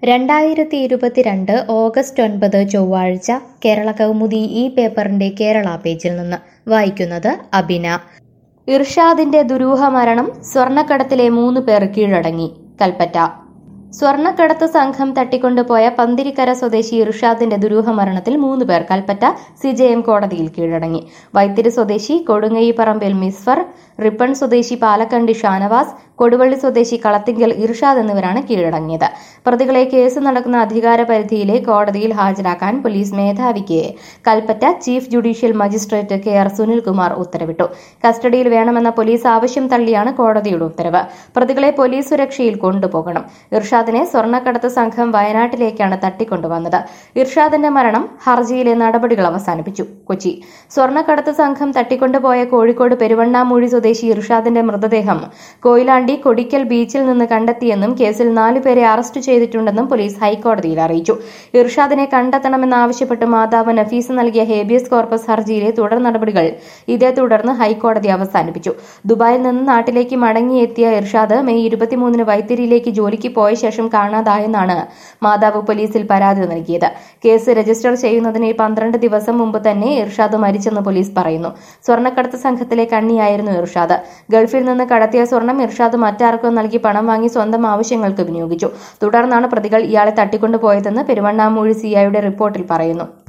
രണ്ടായിരത്തി ഇരുപത്തിരണ്ട് ഓഗസ്റ്റ് ഒൻപത് ചൊവ്വാഴ്ച കേരള കൗമുദി ഈ പേപ്പറിന്റെ കേരള പേജിൽ നിന്ന് വായിക്കുന്നത് അബിന ഇർഷാദിന്റെ ദുരൂഹ മരണം സ്വർണ്ണക്കടത്തിലെ മൂന്ന് പേർ കീഴടങ്ങി കൽപ്പറ്റ സ്വർണ്ണക്കടത്ത് സംഘം തട്ടിക്കൊണ്ടുപോയ പന്തിരിക്കര സ്വദേശി ഇർഷാദിന്റെ ദുരൂഹ മരണത്തിൽ മൂന്ന് പേർ കൽപ്പറ്റ സിജെഎം കോടതിയിൽ കീഴടങ്ങി വൈത്തിരി സ്വദേശി കൊടുങ്ങയിപ്പറമ്പിൽ മിസ്ഫർ റിപ്പൺ സ്വദേശി പാലക്കണ്ടി ഷാനവാസ് കൊടുവള്ളി സ്വദേശി കളത്തിങ്കൽ ഇർഷാദ് എന്നിവരാണ് കീഴടങ്ങിയത് പ്രതികളെ കേസ് നടക്കുന്ന അധികാര പരിധിയിലെ കോടതിയിൽ ഹാജരാക്കാൻ പോലീസ് മേധാവിക്ക് Kalpetta chief judicial magistrate K R Sunilkumar ഉത്തരവിട്ടു കസ്റ്റഡിയിൽ വേണമെന്ന പോലീസ് ആവശ്യം തള്ളിയാണ് കോടതിയുടെ ഉത്തരവ് പ്രതികളെ പോലീസ് സുരക്ഷയിൽ കൊണ്ടുപോകണം ഇർഷാദിനെ സ്വർണ്ണക്കടത്ത് സംഘം വയനാട്ടിലേക്കാണ് തട്ടിക്കൊണ്ടുവന്നത് ഇർഷാദിന്റെ മരണം ഹർജിയിലെ നടപടികൾ അവസാനിപ്പിച്ചു കൊച്ചി സ്വർണ്ണക്കടത്ത് സംഘം തട്ടിക്കൊണ്ടുപോയ കോഴിക്കോട് പെരുവണ്ണാമൂഴി സ്വദേശി ഇർഷാദിന്റെ മൃതദേഹം കൊയിലാണ്ടി കൊടിക്കൽ ബീച്ചിൽ നിന്ന് കണ്ടെത്തിയെന്നും കേസിൽ നാലുപേരെ അറസ്റ്റ് ചെയ്തിട്ടുണ്ടെന്നും പോലീസ് ഹൈക്കോടതിയിൽ അറിയിച്ചു ഇർഷാദിനെ കണ്ടെത്തണമെന്നാവശ്യപ്പെട്ട് മാതാവ് നഫീസ് നൽകിയ ഹേബിയസ് കോർപ്പസ് ഹർജിയിലെ തുടർ നടപടികൾ ഇതേ തുടർന്ന് ഹൈക്കോടതി അവസാനിപ്പിച്ചു ദുബായിൽ നിന്ന് നാട്ടിലേക്ക് മടങ്ങിയെത്തിയ ഇർഷാദ് മെയ് ഇരുപത്തിമൂന്നിന് വൈത്തിരിയിലേക്ക് ജോലിക്ക് പോയ ശേഷം കാണാതായെന്നാണ് മാതാവ് പോലീസിൽ പരാതി നൽകിയത് കേസ് രജിസ്റ്റർ ചെയ്യുന്നതിന് പന്ത്രണ്ട് ദിവസം മുമ്പ് തന്നെ ഇർഷാദ് മരിച്ചെന്ന് പോലീസ് പറയുന്നു സ്വർണ്ണക്കടത്ത് സംഘത്തിലെ കണ്ണിയായിരുന്നു ഇർഷാദ് ഗൾഫിൽ നിന്ന് കടത്തിയ സ്വർണം ഇർഷാദ് മറ്റാർക്കോ നൽകി പണം വാങ്ങി സ്വന്തം ആവശ്യങ്ങൾക്ക് വിനിയോഗിച്ചു തുടർന്നാണ് പ്രതികൾ ഇയാളെ തട്ടിക്കൊണ്ടുപോയതെന്ന് പെരുവണ്ണാമൂഴി സിഐയുടെ റിപ്പോർട്ടിൽ പറയുന്നു